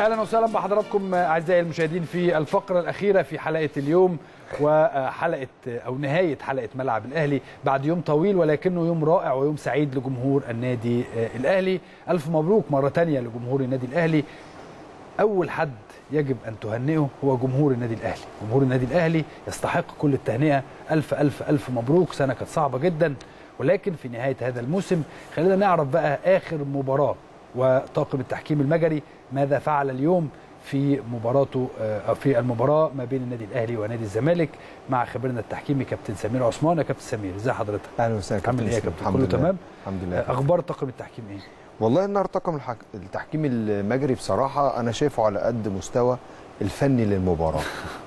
اهلا وسهلا بحضراتكم اعزائي المشاهدين في الفقره الاخيره في حلقه اليوم وحلقه او نهايه حلقه ملعب الاهلي بعد يوم طويل ولكنه يوم رائع ويوم سعيد لجمهور النادي الاهلي الف مبروك مره ثانيه لجمهور النادي الاهلي اول حد يجب ان تهنئه هو جمهور النادي الاهلي جمهور النادي الاهلي يستحق كل التهنئه الف الف الف مبروك سنه كانت صعبه جدا ولكن في نهايه هذا الموسم خلينا نعرف بقى اخر مباراه وطاقم التحكيم المجري ماذا فعل اليوم في مباراته في المباراه ما بين النادي الاهلي ونادي الزمالك مع خبيرنا التحكيمي كابتن سمير عثمان يا كابتن سمير ازي حضرتك اهلا وسهلا عامل ايه يا كابتن كله تمام الحمد لله اخبار طاقم التحكيم ايه والله النهارده طاقم الحك... التحكيم المجري بصراحه انا شايفه على قد مستوى الفني للمباراه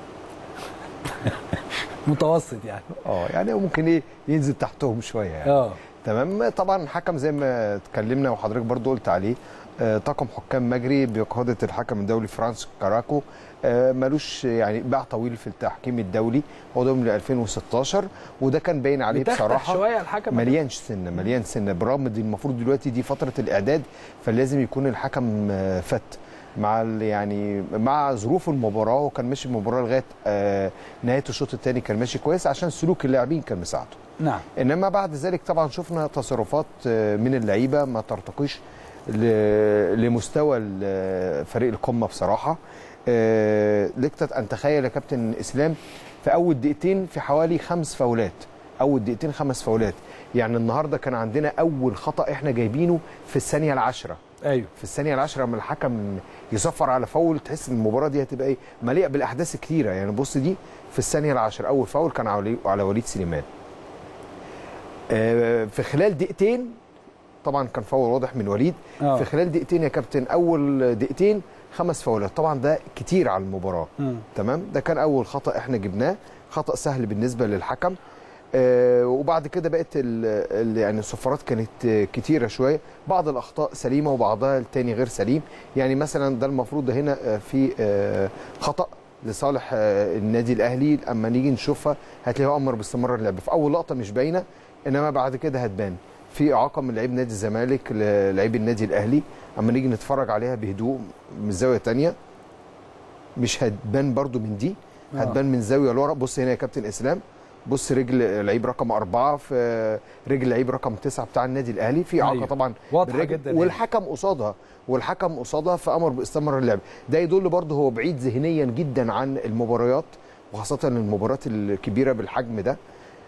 متوسط يعني اه يعني ممكن ايه ينزل تحتهم شويه يعني اه تمام طبعا الحكم زي ما اتكلمنا وحضرتك برضو قلت عليه آه طاقم حكام مجري بقياده الحكم الدولي فرانس كاراكو آه ملوش يعني باع طويل في التحكيم الدولي هو ده من 2016 وده كان باين عليه بصراحه شويه الحكم مليان سنه مليان سنه برغم دي المفروض دلوقتي دي فتره الاعداد فلازم يكون الحكم آه فت مع يعني مع ظروف المباراه وكان ماشي المباراه لغايه آه نهايه الشوط الثاني كان ماشي كويس عشان سلوك اللاعبين كان مساعده نعم انما بعد ذلك طبعا شفنا تصرفات من اللعيبه ما ترتقيش لمستوى فريق القمه بصراحه لك ان تخيل يا كابتن اسلام في اول دقيقتين في حوالي خمس فاولات اول دقيقتين خمس فاولات يعني النهارده كان عندنا اول خطا احنا جايبينه في الثانيه العاشره ايوه في الثانيه العاشره لما الحكم يصفر على فاول تحس ان المباراه دي هتبقى ايه مليئه بالاحداث الكتيره يعني بص دي في الثانيه العاشره اول فاول كان على وليد سليمان في خلال دقيقتين طبعا كان فاول واضح من وليد آه. في خلال دقيقتين يا كابتن اول دقيقتين خمس فاولات طبعا ده كتير على المباراه مم. تمام ده كان اول خطا احنا جبناه خطا سهل بالنسبه للحكم آه وبعد كده بقت ال ال يعني الصفارات كانت كتيره شويه بعض الاخطاء سليمه وبعضها التاني غير سليم يعني مثلا ده المفروض هنا في آه خطا لصالح النادي الاهلي اما نيجي نشوفها هتلاقيه امر باستمرار اللعب في اول لقطه مش باينه انما بعد كده هتبان في اعاقه من لعيب نادي الزمالك للعيب النادي الاهلي اما نيجي نتفرج عليها بهدوء من زاويه ثانيه مش هتبان برده من دي هتبان من زاويه لورا بص هنا يا كابتن اسلام بص رجل لعيب رقم أربعة في رجل لعيب رقم تسعة بتاع النادي الأهلي في إعاقة أيوة. طبعا واضحة جدا والحكم قصادها والحكم قصادها فأمر باستمرار اللعب ده يدل برضه هو بعيد ذهنيا جدا عن المباريات وخاصة المباريات الكبيرة بالحجم ده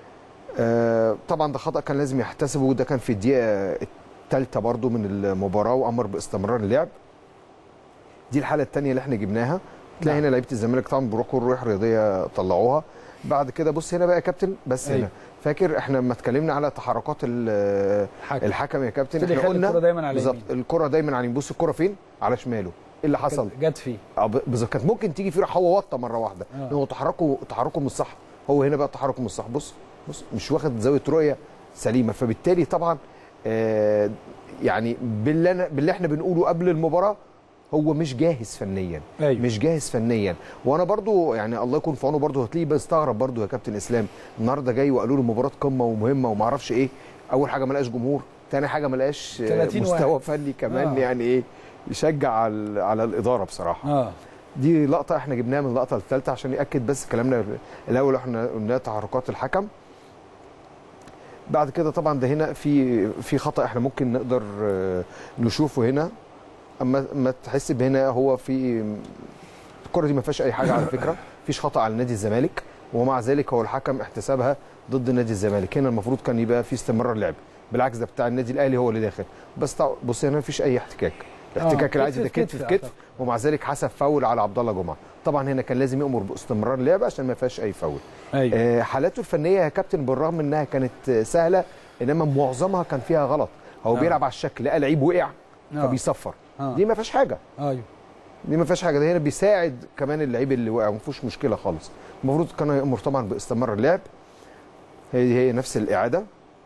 آه طبعا ده خطأ كان لازم يحتسبه وده كان في الدقيقة الثالثة برضه من المباراة وأمر باستمرار اللعب دي الحالة الثانية اللي احنا جبناها تلاقي هنا لعيبة الزمالك طبعا بروحوا الروح الرياضية طلعوها بعد كده بص هنا بقى يا كابتن بس أيوة. هنا فاكر احنا لما اتكلمنا على تحركات الحكم, الحكم يا كابتن احنا قلنا الكره دايما على بالظبط الكره دايما على بص الكره فين على شماله ايه اللي حصل جت فيه بالظبط كانت ممكن تيجي فيه راح هو وطى مره واحده آه. هو تحركه تحركه مش صح هو هنا بقى تحركه مش صح بص بص مش واخد زاويه رؤيه سليمه فبالتالي طبعا آه يعني باللي أنا باللي احنا بنقوله قبل المباراه هو مش جاهز فنيا أيوة. مش جاهز فنيا وانا برضو يعني الله يكون في عونه برضو هتلاقيه بيستغرب برضو يا كابتن اسلام النهارده جاي وقالوا له مباراه قمه ومهمه وما اعرفش ايه اول حاجه ما لقاش جمهور ثاني حاجه ما لقاش 30 مستوى واحد. فني كمان آه. يعني ايه يشجع على على الاداره بصراحه اه دي لقطه احنا جبناها من اللقطه الثالثه عشان ياكد بس كلامنا الاول احنا قلنا تحركات الحكم بعد كده طبعا ده هنا في في خطا احنا ممكن نقدر آه، نشوفه هنا اما ما تحس بهنا هو في الكره دي ما فيهاش اي حاجه على فكره مفيش خطا على نادي الزمالك ومع ذلك هو الحكم احتسابها ضد نادي الزمالك هنا المفروض كان يبقى في استمرار لعب بالعكس ده بتاع النادي الاهلي هو اللي داخل بس طبعا بص هنا مفيش اي احتكاك الاحتكاك آه، العادي ده كتف كتف في في كتف كتف ومع ذلك حسب فاول على عبد الله جمعه طبعا هنا كان لازم يامر باستمرار لعب عشان ما فيهاش اي فاول ايوه آه، حالاته الفنيه يا كابتن بالرغم انها كانت آه، سهله انما معظمها كان فيها غلط هو آه. بيلعب على الشكل لقى لعيب وقع آه. فبيصفر آه. دي ما فيهاش حاجه ايوه دي ما فيهاش حاجه ده هنا بيساعد كمان اللعيب اللي وقع ما فيهوش مشكله خالص المفروض كان يامر طبعا باستمرار اللعب هي هي نفس الاعاده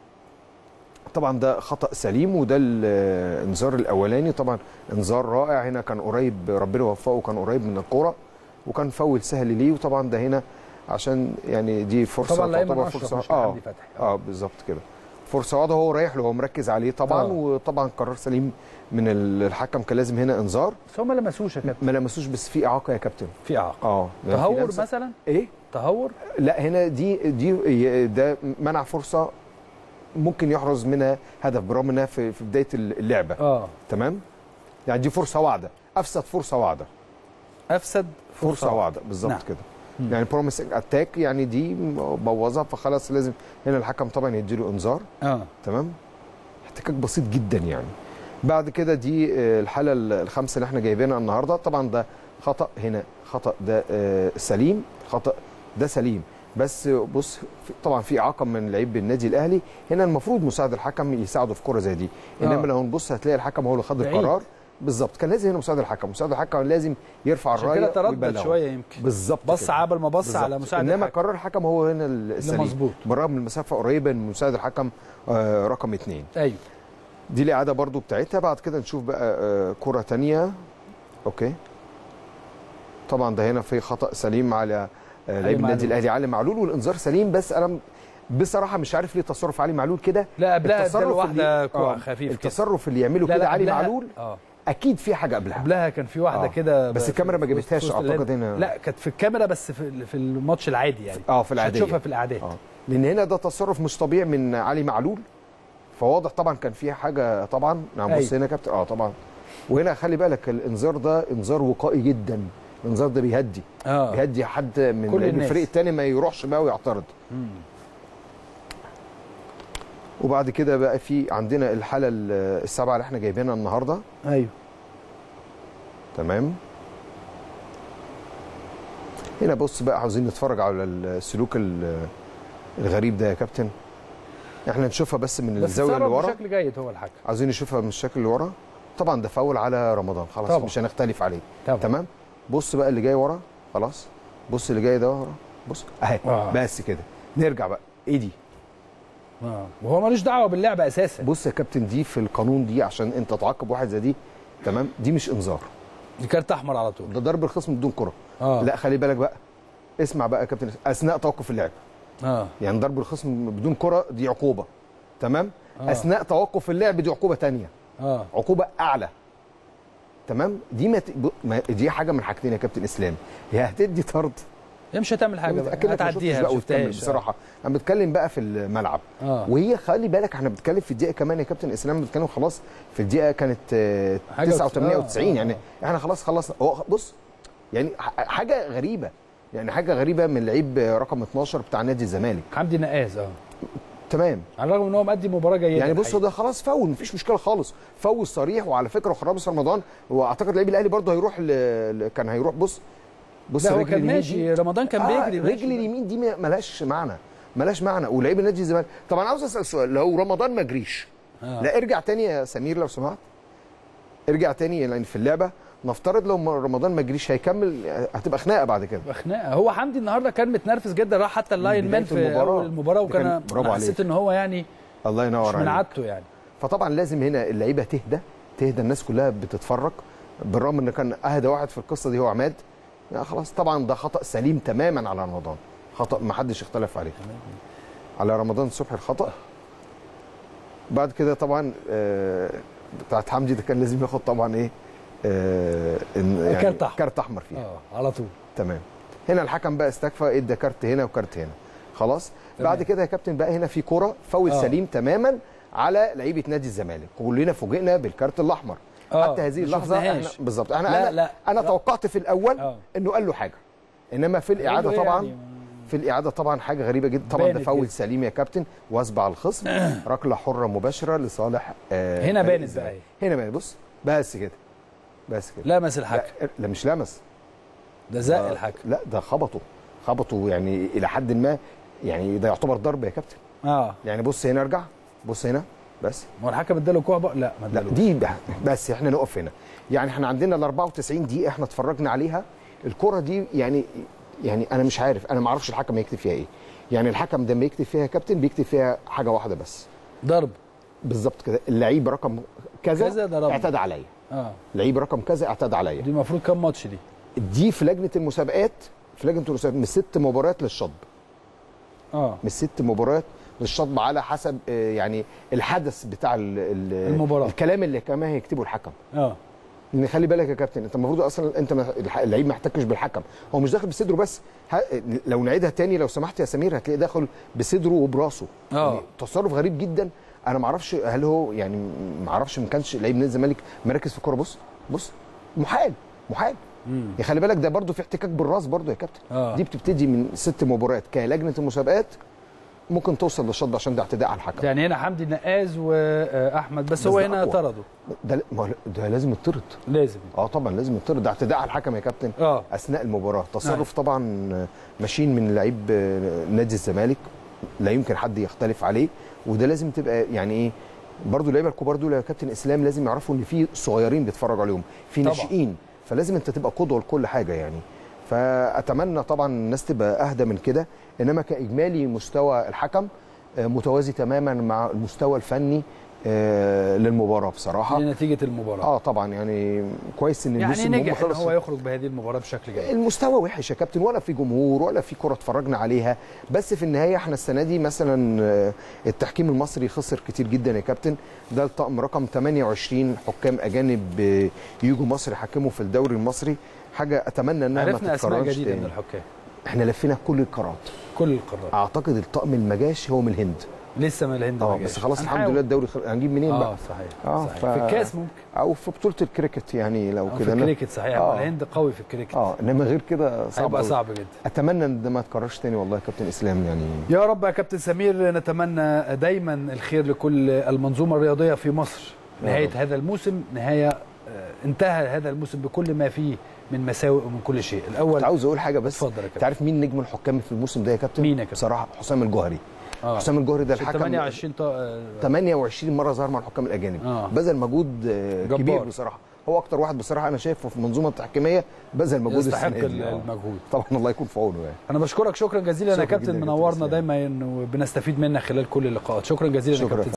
طبعا ده خطا سليم وده الانذار الاولاني طبعا انذار رائع هنا كان قريب ربنا وفقه كان قريب من الكوره وكان فاول سهل ليه وطبعا ده هنا عشان يعني دي فرصه طبعا لايمن تعتبر اشرف فرصه مش اه حمدي فتحي اه بالظبط كده فرصه واضحه هو رايح له هو مركز عليه طبعا آه. وطبعا قرار سليم من الحكم كان لازم هنا انذار بس هم ما لمسوش يا كابتن ما لمسوش بس في اعاقه يا كابتن في اعاقه اه في تهور لمسة- مثلا ايه تهور لا هنا دي دي ده منع فرصه ممكن يحرز منها هدف برغم انها في في بدايه اللعبه اه تمام يعني دي فرصه واعده افسد فرصه واعده افسد فرصه واعده بالظبط نعم. كده مم. يعني بروميس اتاك يعني دي بوظها فخلاص لازم هنا الحكم طبعا يديله انذار اه تمام احتكاك بسيط جدا يعني بعد كده دي آه، الحاله ال- الخامسه اللي احنا جايبينها النهارده طبعا ده خطا هنا خطا ده آه، سليم خطا ده سليم بس بص في- طبعا في اعاقه من لعيب النادي الاهلي هنا المفروض مساعد الحكم يساعده في كره زي دي انما آه. لو نبص هتلاقي الحكم هو اللي خد بعيد. القرار بالظبط كان لازم هنا مساعد الحكم مساعد الحكم لازم يرفع عشان الرايه كده تردد ويبلغه. شويه يمكن بالظبط بص كده. عبل ما بص بالظبط. على مساعد انما الحكم. قرار الحكم هو هنا السليم مظبوط. بالرغم من المسافه قريبه من مساعد الحكم آه، رقم اثنين ايوه دي الاعاده برضو بتاعتها بعد كده نشوف بقى آه، كره تانية اوكي طبعا ده هنا في خطا سليم على آه، لعيب النادي معلول. الاهلي علي معلول والانذار سليم بس انا م- بصراحه مش عارف ليه تصرف علي معلول كده لا قبلها التصرف اداله واحده اللي- كوع آه، خفيف كده التصرف اللي يعمله لا كده لا علي قبلها- معلول اه اكيد في حاجه قبلها قبلها كان في واحده آه. كده بس ب- الكاميرا ما في- جابتهاش في وسط أعتقد اللعب. هنا. لا كانت في الكاميرا بس في في الماتش العادي يعني اه في مش العاديه هتشوفها في الاعداد اه لان هنا ده تصرف مش طبيعي من علي معلول فواضح طبعا كان فيها حاجه طبعا نعم بص أيوة. هنا يا كابتن اه طبعا وهنا خلي بالك الانذار ده انذار وقائي جدا الانذار ده بيهدي اه بيهدي حد من كل لعيب الناس. الفريق الثاني ما يروحش بقى ويعترض مم. وبعد كده بقى في عندنا الحاله ال- السبعه اللي احنا جايبينها النهارده ايوه تمام هنا بص بقى عاوزين نتفرج على السلوك ال- الغريب ده يا كابتن احنا نشوفها بس من بس الزاويه اللي تصرف ورا بشكل جيد هو الحكم عاوزين نشوفها من الشكل اللي ورا طبعا ده فاول على رمضان خلاص طبعا. مش هنختلف عليه طبعا تمام بص بقى اللي جاي ورا خلاص بص اللي جاي ده ورا بص اهي آه. بس كده نرجع بقى ايه دي اه وهو ملوش دعوه باللعبه اساسا بص يا كابتن دي في القانون دي عشان انت تعاقب واحد زي دي تمام دي مش انذار دي كارت احمر على طول ده ضرب الخصم بدون كره اه لا خلي بالك بقى اسمع بقى يا كابتن اثناء توقف اللعب اه يعني ضرب الخصم بدون كره دي عقوبه تمام آه. اثناء توقف اللعب دي عقوبه تانية اه عقوبه اعلى تمام دي ما, ت... ب- ما دي حاجه من حاجتين يا كابتن اسلام هي هتدي طرد هي مش هتعمل حاجه بقى أكنك ما شفتش هتعديها بقى ما وتكمل شفتهاش بصراحه انا بتكلم بقى في الملعب اه وهي خلي بالك احنا بنتكلم في الدقيقه كمان يا كابتن اسلام بنتكلم خلاص في الدقيقه كانت آه، حاجة 89 او آه، 90 آه، يعني احنا خلاص خلصنا هو بص يعني ح- حاجه غريبه يعني حاجه غريبه من لعيب رقم 12 بتاع نادي الزمالك حمدي نقاز اه تمام على الرغم ان هو مقدم مباراه جيده يعني بص الحقيقة. ده خلاص فاول مفيش مشكله خالص فاول صريح وعلى فكره خرابس رمضان واعتقد لعيب الاهلي برضه هيروح ل... ل- كان هيروح بص بص لا هو رجل كان اليمين ماشي دي- رمضان كان آه بيجري ماشي. رجل اليمين دي ما- ملهاش معنى ملهاش معنى ولعيب النادي الزمالك طبعا عاوز اسال سؤال لو رمضان ما جريش آه. لا ارجع تاني يا سمير لو سمحت ارجع تاني لان في اللعبه نفترض لو ما- رمضان ما جريش هيكمل هتبقى خناقه بعد كده خناقه هو حمدي النهارده كان متنرفز جدا راح حتى اللاين مان بداية في المباراة. اول المباراه ده كان- وكان برافو أنا عليك. حسيت ان هو يعني الله ينور مش من عليك عادته يعني فطبعا لازم هنا اللعيبه تهدى تهدى الناس كلها بتتفرج بالرغم ان كان اهدى واحد في القصه دي هو عماد يعني خلاص طبعا ده خطا سليم تماما على رمضان خطا ما حدش اختلف عليه على رمضان صبحي الخطا بعد كده طبعا آه، بتاعت حمدي ده كان لازم ياخد طبعا ايه آه إن يعني كارت أحمر. كارت احمر فيها اه على طول تمام هنا الحكم بقى استكفى ادى كارت هنا وكارت هنا خلاص تمام. بعد كده يا كابتن بقى هنا في كوره فاول آه. سليم تماما على لعيبه نادي الزمالك كلنا فوجئنا بالكارت الاحمر آه، حتى هذه ما اللحظه احنا شفناهاش. بالظبط احنا لا، انا لا، انا لا. توقعت في الاول آه. انه قال له حاجه انما في الاعاده برضه طبعا يعني في الاعاده طبعا حاجه غريبه جدا طبعا ده بانت فاول جدا. سليم يا كابتن واسبع الخصم ركله حره مباشره لصالح آه هنا فريق بانت الزمالك. بقى هنا بانت بص بس كده بس كده لمس الحكم لا, لا مش لمس ده زق آه، الحكم لا ده خبطه خبطه يعني الى حد ما يعني ده يعتبر ضرب يا كابتن اه يعني بص هنا ارجع بص هنا بس ما هو الحكم اداله كوع بقى لا ما لا ادالوش دي بقى بس احنا نقف هنا يعني احنا عندنا ال 94 دقيقه احنا اتفرجنا عليها الكره دي يعني يعني انا مش عارف انا ما اعرفش الحكم هيكتب فيها ايه يعني الحكم ده لما يكتب فيها يا كابتن بيكتب فيها حاجه واحده بس ضرب بالظبط كده اللعيب رقم كذا, كذا ضربني. اعتدى عليا اه لعيب رقم كذا اعتدى عليا دي المفروض كام ماتش دي دي في لجنه المسابقات في لجنه المسابقات من ست مباريات للشطب اه من ست مباريات للشطب على حسب آه، يعني الحدث بتاع ال- ال- المباراة. الكلام اللي كمان هيكتبه الحكم اه لان خلي بالك يا كابتن انت المفروض اصلا انت ما- الح- اللعيب ما يحتكش بالحكم هو مش داخل بصدره بس ه... لو نعيدها تاني لو سمحت يا سمير هتلاقيه داخل بصدره وبراسه آه. يعني تصرف غريب جدا انا ما اعرفش هل هو يعني ما اعرفش ما كانش لعيب نادي الزمالك مركز في الكوره بص بص محال محال مم. يا خلي بالك ده برضو في احتكاك بالراس برضو يا كابتن آه. دي بتبتدي من ست مباريات كلجنه المسابقات ممكن توصل للشطب عشان ده اعتداء على الحكم يعني هنا حمدي النقاز واحمد بس, بس هو ده هنا أقوى. طرده ده ما هو- ده لازم يطرد لازم اه طبعا لازم يطرد ده اعتداء على الحكم يا كابتن اه اثناء المباراه تصرف طبعا ماشيين من لعيب نادي الزمالك لا يمكن حد يختلف عليه وده لازم تبقى يعني ايه برضو اللعيبه الكبار دول يا كابتن اسلام لازم يعرفوا ان في صغيرين بيتفرجوا عليهم في طبعا. ناشئين فلازم انت تبقى قدوه لكل حاجه يعني فاتمنى طبعا الناس تبقى اهدى من كده انما كاجمالي مستوى الحكم آه، متوازي تماما مع المستوى الفني آه، للمباراه بصراحه لنتيجه المباراه اه طبعا يعني كويس ان يعني الموسم هم نجح ان خلص هو يخرج بهذه المباراه بشكل جيد المستوى وحش يا كابتن ولا في جمهور ولا في كره اتفرجنا عليها بس في النهايه احنا السنه دي مثلا آه، التحكيم المصري خسر كتير جدا يا كابتن ده الطقم رقم 28 حكام اجانب آه، يجوا مصر يحكموا في الدوري المصري حاجه اتمنى انها ما عرفنا اسماء تتكررش جديده من تاني الحكام احنا لفينا كل القارات كل القارات اعتقد الطقم المجاش هو من الهند لسه من الهند اه ما بس جاش. خلاص الحمد هنحاول. لله الدوري خل... هنجيب منين اه بقى صحيح آه، صحيح ف- في الكاس ممكن او في بطوله الكريكت يعني لو أو في كده أنا- الكريكت صحيح آه. الهند قوي في الكريكت اه انما غير كده صعب هيبقى أوي. صعب جدا اتمنى ان ده ما يتكررش تاني والله يا كابتن اسلام يعني يا رب يا كابتن سمير نتمنى دايما الخير لكل المنظومه الرياضيه في مصر يا نهايه رب. هذا الموسم نهايه آه، انتهى هذا الموسم بكل ما فيه من مساوئ ومن كل شيء الاول كنت عاوز اقول حاجه بس اتفضل يا انت كابتن عارف مين نجم الحكام في الموسم ده يا كابتن مين يا كابتن؟ بصراحه حسام الجوهري اه حسام الجوهري ده الحكم 28 طا... آه، 28 مره ظهر مع الحكام الاجانب آه. بذل مجهود آه، جبار. كبير بصراحه هو اكتر واحد بصراحه انا شايفه في المنظومه التحكيميه بذل مجهود يستحق السنه دي آه. المجهود طبعا الله يكون في عونه يعني انا بشكرك شكرا جزيلا يا شكرا كابتن جدا يا كابتن منورنا إسلام. دايما وبنستفيد منك خلال كل اللقاءات شكرا جزيلا يا شكرا. كابتن